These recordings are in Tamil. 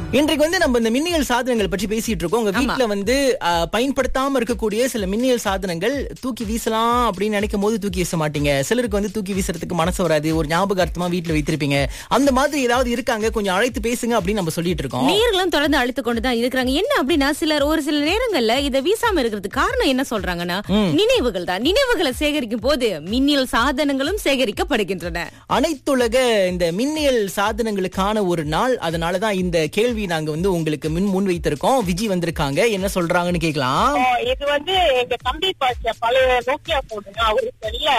இன்றைக்கு வந்து நம்ம இந்த மின்னியல் சாதனங்கள் பற்றி பேசிட்டு இருக்கோம் உங்க வீட்ல வந்து அஹ், பயன்படுத்தாம இருக்கக்கூடிய சில மின்னியல் சாதனங்கள் தூக்கி வீசலாம் அப்படின்னு நினைக்கும் போது தூக்கி வீச மாட்டீங்க சிலருக்கு வந்து தூக்கி வீசுறதுக்கு மனசு வராது ஒரு ஞாபகார்த்தமா வீட்ல வைத்திருப்பீங்க அந்த மாதிரி ஏதாவது இருக்காங்க கொஞ்சம் அழைத்து பேசுங்க அப்படின்னு நம்ம சொல்லிட்டு இருக்கோம் நேர்களும் தொடர்ந்து அழுத்து கொண்டுதான் இருக்கிறாங்க என்ன அப்படின்னா சிலர் ஒரு சில நேரங்கள்ல இத வீசாம இருக்கிறதுக்கு காரணம் என்ன சொல்றாங்கன்னா நினைவுகள் தான் நினைவுகளை சேகரிக்கும் போது மின்னியல் சாதனங்களும் சேகரிக்கப்படுகின்றன அனைத்துலக இந்த மின்னியல் சாதனங்களுக்கான ஒரு நாள் அதனாலதான் இந்த கேள்வி நாங்க வந்து உங்களுக்கு முன் முன் வைத்திருக்கோம் விஜி வந்திருக்காங்க என்ன சொல்றாங்கன்னு கேக்கலாம் ஆ, இது வந்து எங்க தம்பி பாய்ச்ச பழைய நோக்கியா போனுங்க அவருக்கு இல்ல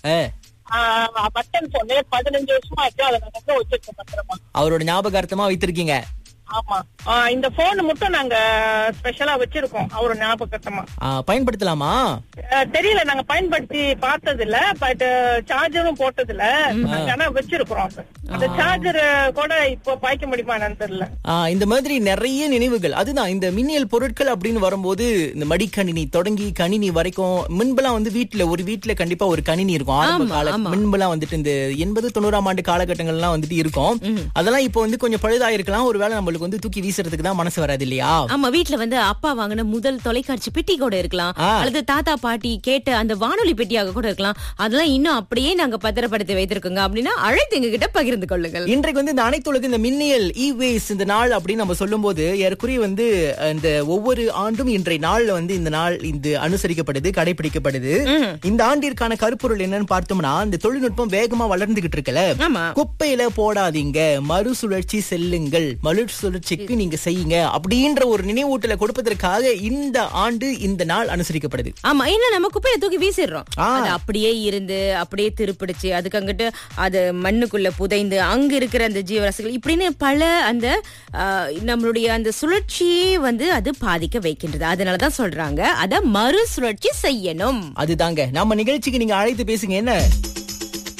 பட்டன் போனு பதினஞ்சு வருஷமா ஆச்சு அதை நாங்க எங்க வச்சிருக்கோம் பத்திரமா அவரோட ஞாபகார்த்தமா வைத்திருக்கீங்க ஆமா ஆ, இந்த போன் மட்டும் நாங்க ஸ்பெஷலா வச்சிருக்கோம் அவரு ஞாபகத்தமா ஆ, பயன்படுத்தலாமா தெரியல நாங்க பயன்படுத்தி பார்த்தது இல்ல பட் சார்ஜரும் போட்டது இல்ல நாங்க ஆனா வச்சிருக்கிறோம் அது. அந்த சார்ஜர் கூட இப்போ பாய்க்க முடியுமா என்னன்னு தெரியல ஆ, இந்த மாதிரி நிறைய நினைவுகள் அதுதான் இந்த மின்னியல் பொருட்கள் அப்படின்னு வரும்போது இந்த மடிக்கணினி தொடங்கி கணினி வரைக்கும் முன்பெல்லாம் வந்து வீட்டுல ஒரு வீட்டுல கண்டிப்பா ஒரு கணினி இருக்கும் ஆரம்ப ஆமா, கால ஆமா. முன்பெல்லாம் வந்துட்டு இந்த எண்பது தொண்ணூறாம் ஆண்டு காலகட்டங்கள்லாம் வந்துட்டு இருக்கும் அதெல்லாம் இப்போ வந்து கொஞ்சம் பழுதா இருக்கலாம் ஒருவேளை நம்மளுக்கு வந்து தூக்கி வீசுறதுக்கு தான் மனசு வராது இல்லையா ஆமா வீட்ல வந்து அப்பா வாங்கின முதல் தொலைக்காட்சி பெட்டி கூட இருக்கலாம் ஆ. அல்லது தாத்தா பாட்டி கேட்ட அந்த வானொலி பெட்டியாக கூட இருக்கலாம் அதெல்லாம் இன்னும் அப்படியே நாங்க பத்திரப்படுத்தி வைத்திருக்கோங்க அப்படின்னா அழைத்து எங்க கிட்ட பகிர்ந்து கொள்ளுங்கள் இன்றைக்கு வந்து இந்த அனைத்துலக இந்த மின்னியல் இ வேஸ்ட் இந்த நாள் அப்படின்னு நம்ம சொல்லும்போது ஏறக்குறைய வந்து இந்த ஒவ்வொரு ஆண்டும் இன்றைய நாள்ல வந்து இந்த நாள் இந்த அனுசரிக்கப்படுது கடைபிடிக்கப்படுது இந்த ஆண்டிற்கான கருப்பொருள் என்னன்னு பார்த்தோம்னா இந்த தொழில்நுட்பம் வேகமா வளர்ந்துகிட்டு இருக்குல்ல ஆமா குப்பையில போடாதீங்க மறுசுழற்சி செல்லுங்கள் மறுசுழற்சிக்கு நீங்க செய்யுங்க அப்படின்ற ஒரு நினைவூட்டலை கொடுப்பதற்காக இந்த ஆண்டு இந்த நாள் அனுசரிக்கப்படுது ஆமா என்ன நம்ம குப்பையை தூக்கி வீசிடுறோம் ஆ. அது அப்படியே இருந்து அப்படியே திருப்பிடிச்சு அதுக்கு அங்கிட்டு அது மண்ணுக்குள்ள புதைந்து அங்க இருக்கிற அந்த ஜீவராசிகள் இப்படின்னு பல அந்த ஆ, நம்மளுடைய அந்த சுழற்சியே வந்து அது பாதிக்க வைக்கின்றது அதனாலதான் சொல்றாங்க அத மறுசுழற்சி செய்யணும் அதுதாங்க நம்ம நிகழ்ச்சிக்கு நீங்க அழைத்து பேசுங்க என்ன